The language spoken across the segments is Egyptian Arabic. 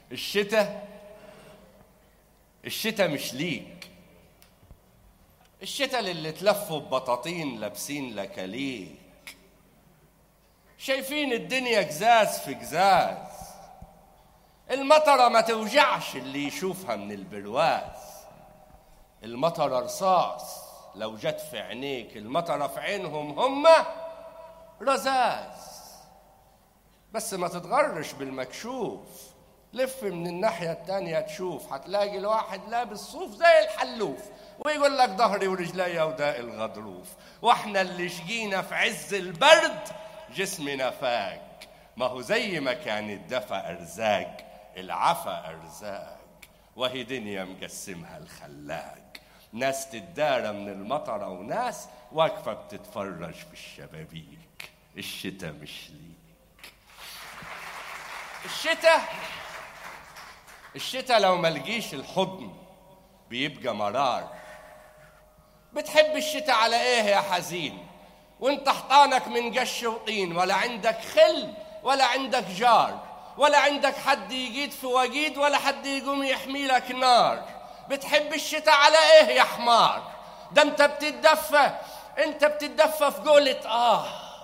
الشتاء الشتاء مش ليك الشتاء للي تلفوا ببطاطين لابسين لكاليك شايفين الدنيا جزاز في جزاز المطرة ما توجعش اللي يشوفها من البرواز المطرة رصاص لو جت في عينيك المطرة في عينهم هما رزاز بس ما تتغرش بالمكشوف لف من الناحية التانية تشوف هتلاقي الواحد لابس صوف زي الحلوف ويقول لك ظهري ورجلي وداء الغضروف واحنا اللي شقينا في عز البرد جسمنا فاق ما هو زي ما كان الدفا ارزاق العفا ارزاق وهي دنيا مقسمها الخلاق ناس تدارى من المطرة وناس واقفة بتتفرج في الشبابيك الشتاء مش ليك الشتاء الشتاء لو ملقيش الحضن بيبقى مرار بتحب الشتاء على ايه يا حزين وانت حطانك من قش وطين ولا عندك خل ولا عندك جار ولا عندك حد يجيد في وجيد ولا حد يقوم يحمي لك نار بتحب الشتاء على ايه يا حمار ده انت بتتدفى انت بتتدفى في قولة اه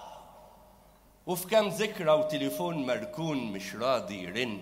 وفي كام ذكرى وتليفون مركون مش راضي يرن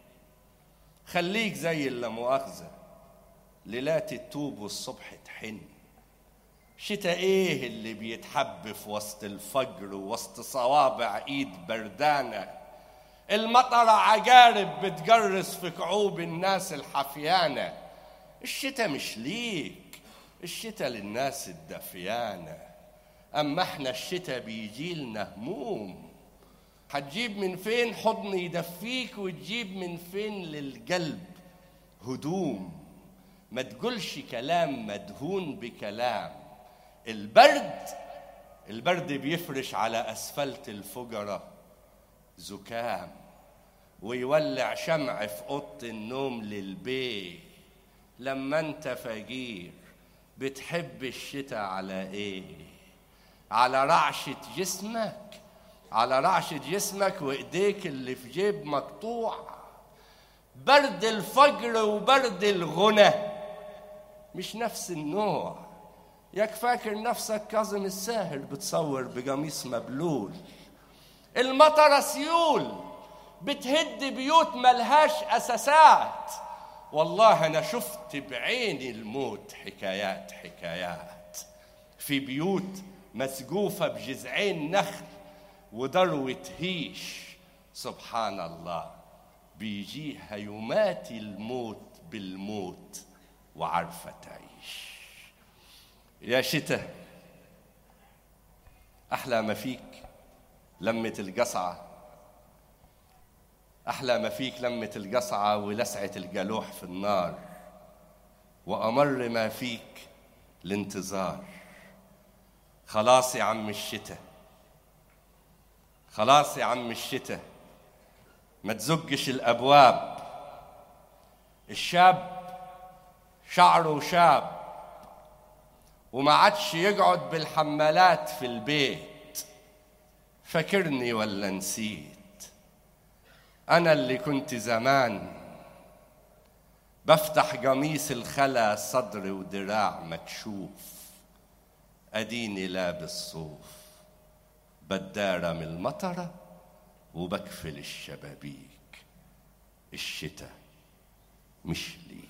خليك زي اللي مؤاخذة ليلات التوب والصبح تحن شتاء ايه اللي بيتحب في وسط الفجر ووسط صوابع ايد بردانة المطرة عجارب بتجرس في كعوب الناس الحفيانة الشتاء مش ليك الشتاء للناس الدفيانة أما احنا الشتاء بيجي لنا هموم هتجيب من فين حضن يدفيك وتجيب من فين للقلب هدوم ما تقولش كلام مدهون بكلام البرد البرد بيفرش على أسفلت الفجرة زكام ويولع شمع في أوضة النوم للبيت لما انت فقير بتحب الشتاء على ايه على رعشة جسمك على رعشة جسمك وايديك اللي في جيب مقطوع برد الفجر وبرد الغنى مش نفس النوع ياك فاكر نفسك كاظم الساهر بتصور بقميص مبلول المطرة سيول بتهد بيوت ملهاش أساسات والله أنا شفت بعيني الموت حكايات حكايات في بيوت مسقوفة بجذعين نخل وذروة هيش سبحان الله بيجيها يماتي الموت بالموت وعارفة تعيش يا شتاء أحلى ما فيك لمة القصعة أحلى ما فيك لمة القصعة ولسعة الجلوح في النار وأمر ما فيك الانتظار خلاص يا عم الشتاء خلاص يا عم الشتاء ما تزقش الأبواب الشاب شعره شاب وما عادش يقعد بالحمالات في البيت فاكرني ولا نسيت أنا اللي كنت زمان بفتح قميص الخلا صدر ودراع مكشوف أديني لابس صوف بدارة من المطرة وبكفل الشبابيك الشتاء مش لي